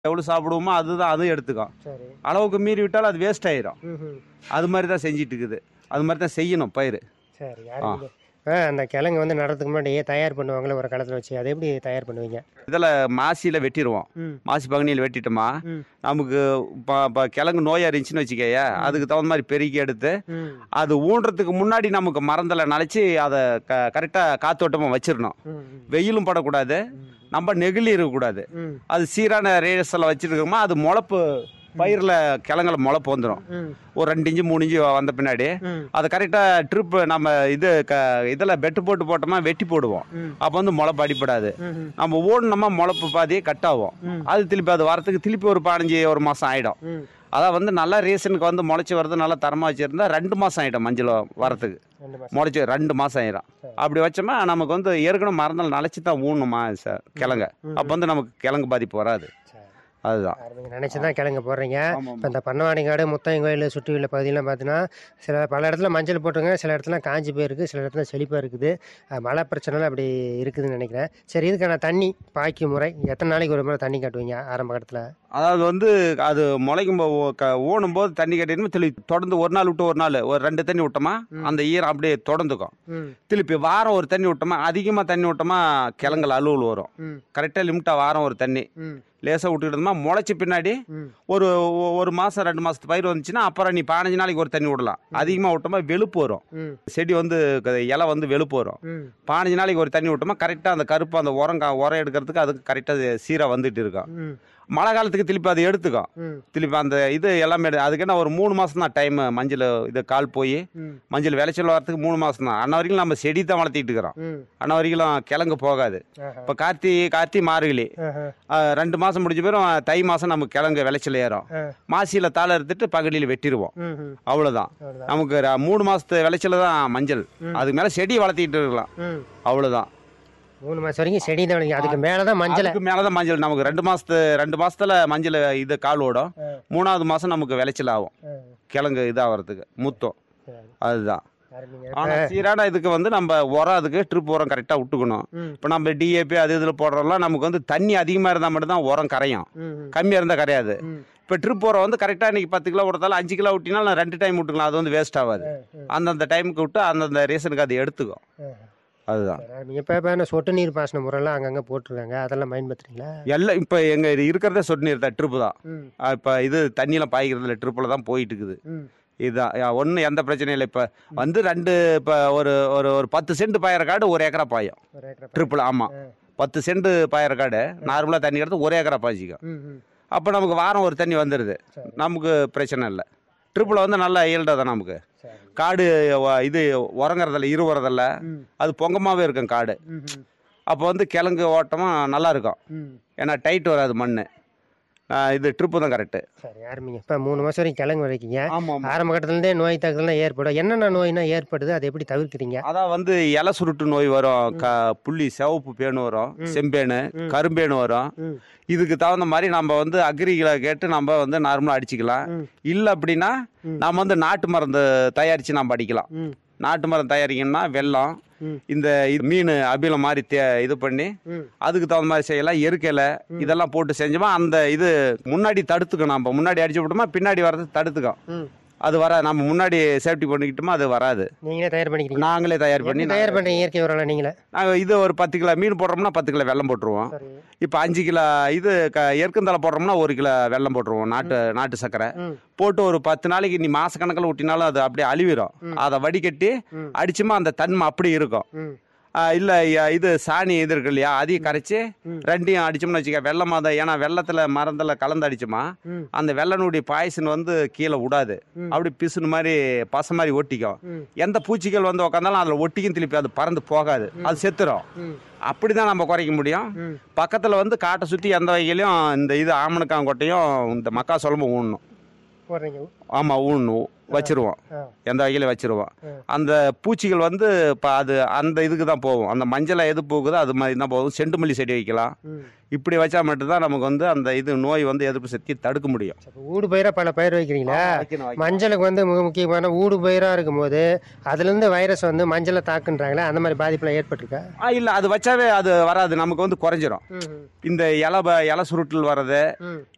எவ்வளோ சாப்பிடுவோமோ அதுதான் அதுவும் எடுத்துக்கும் சரி அளவுக்கு மீறி விட்டாலும் அது வேஸ்ட் ஆயிரும் ம் அது மாதிரி தான் செஞ்சிட்டு இருக்குது அது மாதிரி தான் செய்யணும் பயிர் சரி யாரும் ஆ அந்த கிழங்கு வந்து நடுறதுக்கு முன்னாடி தயார் பண்ணுவாங்களே ஒரு களத்தில் வச்சு அதை எப்படி தயார் பண்ணுவீங்க இதில் மாசியில் வெட்டிடுவோம் ம் மாசி பகனியில் வெட்டிட்டோமா ம் நமக்கு இப்போ இப்போ கிழங்கு நோயாக இருந்துச்சுன்னு வச்சுக்கோய அதுக்கு தகுந்த மாதிரி பெருக்கி எடுத்து ம் அது ஊன்றதுக்கு முன்னாடி நமக்கு மரந்தில் நனைச்சி அதை க கரெக்டாக காத்தோட்டமாக வச்சிடணும் ம் வெயிலும் படக்கூடாது நம்ம நெகிழி இருக்கக்கூடாது ம் அது சீரான ரேடியஸில் வச்சுருக்கோமா அது முளப்பு பயிரில் கிழங்குல முளப்பு வந்துடும் ம் ஒரு ரெண்டு இன்ச்சு மூணு இன்ச்சு வந்த பின்னாடி ம் அதை கரெக்டாக ட்ரிப் நம்ம இது க இதில் பெட்டு போட்டு போட்டோமா வெட்டி போடுவோம் ம் அப்போ வந்து முளப்பு அடிப்படாது ம் ம் நம்ம ஓடணுமா முளப்பு பாதி கட் ஆகும் ம். அது திருப்பி அது வரத்துக்கு திருப்பி ஒரு பதினஞ்சு ஒரு மாதம் ஆகிடும் ம் அதான் வந்து நல்ல ரீசனுக்கு வந்து முளைச்சி வரது நல்லா தரமாக வச்சுருந்தா ரெண்டு மாதம் ஆகிடும் மஞ்சள் வரத்துக்கு ரெண்டு மாதம் முளைச்சி ரெண்டு மாதம் ஆயிடும் அப்படி வச்சோமா நமக்கு வந்து ஏற்கனவே மறந்தால் நினச்சி தான் ஊனணுமா சார் கிழங்க அப்போ வந்து நமக்கு கிழங்கு பாதிப்பு வராது சரி அதுதான் நீங்கள் நினச்சி தான் கிழங்கு போடுறீங்க ஆமாம் இப்போ இந்த பண்ணவாடிங்காடு முத்தாயம் கோயில் சுற்றி உள்ள பகுதியெலாம் பார்த்தீங்கன்னா சில பல இடத்துல மஞ்சள் போட்டுருங்க சில இடத்துல காஞ்சி போயிருக்கு சில இடத்துல செழிப்பாக இருக்குது அஹ் மழை பிரச்சனைலாம் அப்படி இருக்குதுன்னு நினைக்கிறேன் சரி இதுக்கான தண்ணி பாய்க்கு முறை எத்தனை நாளைக்கு ஒரு முறை தண்ணி காட்டுவீங்க ஆரம்ப கட்டத்தில் அதாவது வந்து அது முளைக்கும் போ க- ஊனும் போது தண்ணி கட்டிட்டு திருப்பி தொடர்ந்து ஒரு நாள் விட்டு ஒரு நாள் ஒரு ரெண்டு தண்ணி விட்டோமா அந்த ஈரம் அப்படியே தொடர்ந்துக்கும் ம் திருப்பி வாரம் ஒரு தண்ணி விட்டோமா அதிகமாக தண்ணி விட்டோமா கிழங்குல அலுவல் வரும் ம் கரெக்டாக லிமிட்டாக வாரம் ஒரு தண்ணி ம் லேசாக விட்டுக்கிட்டோமா முளைச்சி பின்னாடி ம் ஒரு ஒ- ஒரு மாதம் ரெண்டு மாதத்து பயிர் வந்துச்சுன்னா அப்புறம் நீ பதினஞ்சு நாளைக்கு ஒரு தண்ணி விடலாம் அதிகமாக விட்டோமா வெளுப்பு வரும் ம் செடி வந்து க- இலை வந்து வெளுப்பு வரும் ம் பதினஞ்சு நாளைக்கு ஒரு தண்ணி விட்டோமா கரெக்டாக அந்த கருப்பு அந்த உரம் கா- உரம் எடுக்கிறதுக்கு அதுக்கு கரெக்டாக சீராக வந்துட்டு இருக்கும் ம் மழை காலத்துக்கு திருப்பி அதை எடுத்துக்கும் ம் திருப்பி அந்த இது எல்லாமே எடு- அதுக்கு என்ன ஒரு மூணு மாதம் தான் டைம் மஞ்சள் இது கால் போய் ம் மஞ்சள் விளைச்சல் வரதுக்கு மூணு மாதம் தான் அன்ன வரைக்கும் நம்ம செடி தான் வளர்த்திட்டு இருக்கிறோம் ம் அன்ன வரைக்கும் கிழங்கு போகாது ஆஹா இப்போ கார்த்தி கார்த்தி மார்கழி ஆஹா ஆ, ரெண்டு மாதம் முடிஞ்ச பிறகு தை மாதம் நமக்கு கிழங்கு விளைச்சல் ஏறும் ஆ மாசியில் தாளை எடுத்துட்டு பகலில் வெட்டிடுவோம் ம் ம் அவ்வளோதான் அவ்வளோதான் நமக்கு ர- மூணு மாதத்து விளைச்சல் தான் மஞ்சள் அதுக்கு மேலே செடி வளர்த்திட்டு இருக்கலாம் ம் அவ்வளோதான் மூணு மாதம் வரைக்கும் செடி தான் விளையும் அதுக்கு மேலே தான் மஞ்சள் அதுக்கு மேலே தான் மஞ்சள் நமக்கு ரெண்டு மாதத்து ரெண்டு மாதத்துல மஞ்சள் இது கால் ஓடும் ஆ. மூணாவது மாதம் நமக்கு விளைச்சல் ஆகும் ஆ கிழங்கு இதாகிறதுக்கு முத்தம் சரி அதுதான் அருமைங்க ஆனால் சீரான இதுக்கு வந்து நம்ம உரம் அதுக்கு ட்ரிப் உரம் கரெக்டாக விட்டுக்கணும் ம் இப்போ நம்ம டிஏபி அது இதில் போடுறோம்லாம் நமக்கு வந்து தண்ணி அதிகமாக இருந்தால் மட்டும்தான் உரம் கரையும் ம் ம் கம்மியாக இருந்தால் கரையாது ம் இப்போ ட்ரிப் உரம் வந்து கரெக்டாக இன்னைக்கு பத்து கிலோ கொடுத்தாலும் அஞ்சு கிலோ விட்டினாலும் நான் ரெண்டு டைம் விட்டுக்கலாம் அது வந்து வேஸ்ட் ஆகாது அந்தந்த டைமுக்கு விட்டு அந்தந்த ரீசனுக்கு அது எடுத்துக்கும் அதுதான் இப்போ இப்போ என்ன சொட்டு நீர் பாசன முறைலாம் அங்கங்கே போட்டிருக்காங்க அதெல்லாம் பயன்படுத்துறீங்களா எல்லாம் இப்போ எங்கள் இருக்கிறதே சொட்டு நீர் தான் ட்ரிப்பு தான் ம் இப்போ இது தண்ணியெலாம் பாய்க்கிறதுல ட்ரிப்பில் தான் போயிட்டு இருக்குது ம் இதுதான் ஒன்றும் எந்த பிரச்சனையும் இல்லை இப்போ வந்து ரெண்டு இப்போ ஒரு ஒரு ஒரு பத்து சென்ட் பாயிற காடு ஒரு ஏக்கரா பாயும் ஒரு ஏக்கரா ட்ரிப்பில் ஆமாம் ஆ. பத்து சென்ட் பாயிற காடு நார்மலாக தண்ணி எடுத்து ஒரு ஏக்கரா பாய்ச்சிக்கும் ம் ம் அப்போ நமக்கு வாரம் ஒரு தண்ணி வந்துடுது சரி. நமக்கு பிரச்சனை இல்லை ட்ரிப்பில் வந்து நல்லா ஈல்டாக தான் நமக்கு சரி காடு வ- இது உறங்குறதில்ல இரு வரதில்ல ம் அது பொங்கமாகவே இருக்கும் காடு ம் ம் அப்போ வந்து கிழங்கு ஓட்டமும் நல்லா இருக்கும் ம் ஏன்னா டைட் வராது மண் இது ட்ரிப்பு தான் கரெக்டு சரி ஆரம்பிங்க இப்போ மூணு மாதம் வரைக்கும் கிழங்கு வரைக்குங்க ஆமாம் ஆரம்ப கட்டத்துலேருந்தே நோய் தாக்குதல்லாம் ஏற்படும் என்னென்ன நோய்னா ஏற்படுது அதை எப்படி தவிர்க்கிறீங்க அதான் வந்து இலை சுருட்டு நோய் வரும் க புள்ளி சிவப்பு பேனு வரும் செம்பேனு கரும்பேனு வரும் ம் இதுக்கு தகுந்த மாதிரி நம்ம வந்து அக்ரிகளை கேட்டு நம்ம வந்து நார்மலாக அடிச்சுக்கலாம் ம். இல்லை அப்படின்னா நம்ம வந்து நாட்டு மருந்து தயாரித்து நம்ம அடிக்கலாம் ம் நாட்டு மருந்து தயாரிக்கணும்னா வெல்லம் ம். இந்த இது மீன் அபிலம் மாதிரி தே இது பண்ணி ம் அதுக்கு தகுந்த மாதிரி செய்யலாம் எருக்கலை இதெல்லாம் போட்டு செஞ்சோமா அந்த இது முன்னாடி தடுத்துக்கும் நம்ம முன்னாடி அடிச்சு விட்டோமா பின்னாடி வர்றது தடுத்துக்கும் ம் அது வர நம்ம முன்னாடி சேஃப்டி பண்ணிக்கிட்டோமா அது வராது நீங்களே தயார் பண்ணிக்கிறீங்க நாங்களே தயார் பண்ணி எப்படி தயார் பண்ணுறீங்க இயற்கை உரம்லாம் நீங்களே நாங்கள் இது ஒரு பத்து கிலோ மீன் போடுறோம்னா பத்து கிலோ வெல்லம் போட்டுருவோம் சரி இப்போ அஞ்சு கிலோ இது க எருக்கந்தலை போடுறோம்னா ஒரு கிலோ வெல்லம் போட்டுருவோம் நாட்டு நாட்டு சர்க்கரை ம் போட்டு ஒரு பத்து நாளைக்கு நீ மாசக்கணக்கில் ஊட்டினாலும் அது அப்படியே அழிவிடும் அதை வடிகட்டி ம். அடிச்சுமா அந்த தன்மை அப்படி இருக்கும் ம் இல்லை இது சாணி இது இருக்கு இல்லையா அதையும் கரைச்சி ரெண்டையும் அடிச்சோம்னு வச்சுக்க வெள்ளம் அதை ஏன்னா வெள்ளத்தில் மரத்தில் கலந்து அடிச்சோமா ம் அந்த வெள்ளனுடைய பாய்சன் வந்து கீழே விடாது அப்படி பிசுனு மாதிரி பசை மாதிரி ஒட்டிக்கும் ம் எந்த பூச்சிகள் வந்து உக்காந்தாலும் அதில் ஒட்டிக்கும் திருப்பி அது பறந்து போகாது அது செத்துரும் ம் அப்படி தான் நம்ம குறைக்க முடியும் ம் பக்கத்தில் வந்து காட்டை சுற்றி எந்த வகையிலையும் இந்த இது ஆமணக்காங்கொட்டையும் இந்த மக்காசோளமும் ஊனணும் போடுறீங்க ஆமாம் ஊனணும் வச்சிருவோம் ஆ எந்த வகையிலும் வச்சிருவோம் ம். அந்த பூச்சிகள் வந்து இப்போ அது அந்த இதுக்கு தான் போகும் அந்த மஞ்சளை எது போகுதோ அது மாதிரி தான் போகும் செண்டுமல்லி செடி வைக்கலாம் ம் இப்படி வச்சா மட்டும்தான் நமக்கு வந்து அந்த இது நோய் வந்து எதிர்ப்பு சக்தி தடுக்க முடியும் அப்ப ஊடு பயிராக பல பயிர் வைக்கிறீங்களா வைக்கணும், வைக்கணும். மஞ்சளுக்கு வந்து மிக முக்கியமான ஊடு பயிராக இருக்கும்போது அதுலேருந்து வைரஸ் வந்து மஞ்சளை தாக்குன்றாங்களே அந்த மாதிரி பாதிப்புலாம் ஏற்பட்டிருக்கா ஆ இல்லை அது வச்சாவே அது வராது நமக்கு வந்து குறைஞ்சிரும் ம் இந்த இலை ப- இலை சுருட்டல் வர்றது ம்